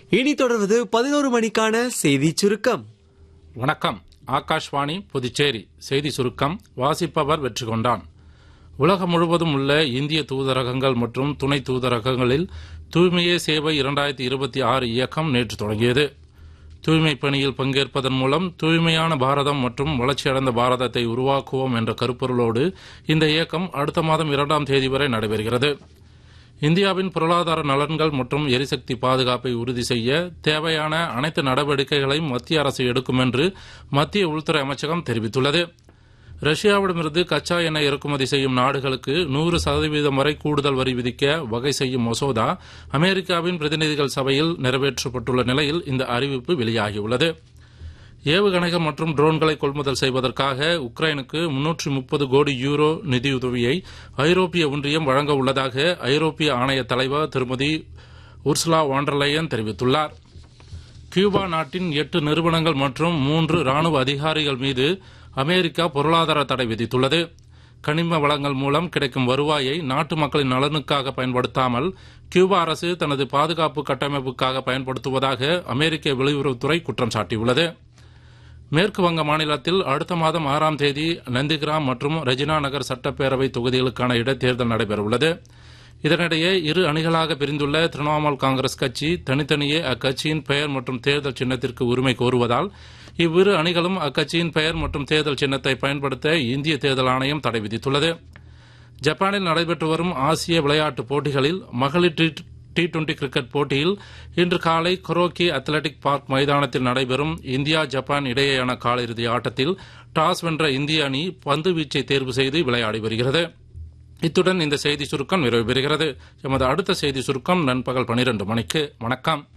இனி தொடர்வது பதினோரு மணிக்கான செய்தி சுருக்கம் வணக்கம் ஆகாஷ்வாணி புதுச்சேரி செய்தி சுருக்கம் வாசிப்பவர் வெற்றி கொண்டான் உலகம் முழுவதும் உள்ள இந்திய தூதரகங்கள் மற்றும் துணை தூதரகங்களில் தூய்மையே சேவை இரண்டாயிரத்தி இருபத்தி ஆறு இயக்கம் நேற்று தொடங்கியது தூய்மை பணியில் பங்கேற்பதன் மூலம் தூய்மையான பாரதம் மற்றும் வளர்ச்சியடைந்த பாரதத்தை உருவாக்குவோம் என்ற கருப்பொருளோடு இந்த இயக்கம் அடுத்த மாதம் இரண்டாம் தேதி வரை நடைபெறுகிறது இந்தியாவின் பொருளாதார நலன்கள் மற்றும் எரிசக்தி பாதுகாப்பை உறுதி செய்ய தேவையான அனைத்து நடவடிக்கைகளையும் மத்திய அரசு எடுக்கும் என்று மத்திய உள்துறை அமைச்சகம் தெரிவித்துள்ளது ரஷ்யாவிடமிருந்து கச்சா எண்ணெய் இறக்குமதி செய்யும் நாடுகளுக்கு நூறு சதவீதம் வரை கூடுதல் வரி விதிக்க வகை செய்யும் மசோதா அமெரிக்காவின் பிரதிநிதிகள் சபையில் நிறைவேற்றப்பட்டுள்ள நிலையில் இந்த அறிவிப்பு வெளியாகியுள்ளது ஏவுகணைகள் மற்றும் ட்ரோன்களை கொள்முதல் செய்வதற்காக உக்ரைனுக்கு முன்னூற்றி முப்பது கோடி யூரோ நிதியுதவியை ஐரோப்பிய ஒன்றியம் வழங்க உள்ளதாக ஐரோப்பிய ஆணைய தலைவர் திருமதி உர்சுலா வாண்டர்லையன் தெரிவித்துள்ளார் கியூபா நாட்டின் எட்டு நிறுவனங்கள் மற்றும் மூன்று ராணுவ அதிகாரிகள் மீது அமெரிக்கா பொருளாதார தடை விதித்துள்ளது கனிம வளங்கள் மூலம் கிடைக்கும் வருவாயை நாட்டு மக்களின் நலனுக்காக பயன்படுத்தாமல் கியூபா அரசு தனது பாதுகாப்பு கட்டமைப்புக்காக பயன்படுத்துவதாக அமெரிக்க வெளியுறவுத்துறை குற்றம் சாட்டியுள்ளது மேற்கு வங்க மாநிலத்தில் அடுத்த மாதம் ஆறாம் தேதி நந்திகிராம் மற்றும் ரெஜினா நகர் சட்டப்பேரவை தொகுதிகளுக்கான இடைத்தேர்தல் நடைபெறவுள்ளது இதனிடையே இரு அணிகளாக பிரிந்துள்ள திரிணாமுல் காங்கிரஸ் கட்சி தனித்தனியே அக்கட்சியின் பெயர் மற்றும் தேர்தல் சின்னத்திற்கு உரிமை கோருவதால் இவ்விரு அணிகளும் அக்கட்சியின் பெயர் மற்றும் தேர்தல் சின்னத்தை பயன்படுத்த இந்திய தேர்தல் ஆணையம் தடை விதித்துள்ளது ஜப்பானில் நடைபெற்று வரும் ஆசிய விளையாட்டுப் போட்டிகளில் மகளிர் டி டி டுவெண்டி கிரிக்கெட் போட்டியில் இன்று காலை கொரோக்கி அத்லட்டிக் பார்க் மைதானத்தில் நடைபெறும் இந்தியா ஜப்பான் இடையேயான காலிறுதி ஆட்டத்தில் டாஸ் வென்ற இந்திய அணி பந்து வீச்சை தேர்வு செய்து விளையாடி வருகிறது இத்துடன் இந்த செய்தி சுருக்கம் நிறைவு பெறுகிறது எமது அடுத்த செய்தி சுருக்கம் நண்பகல் பனிரெண்டு மணிக்கு வணக்கம்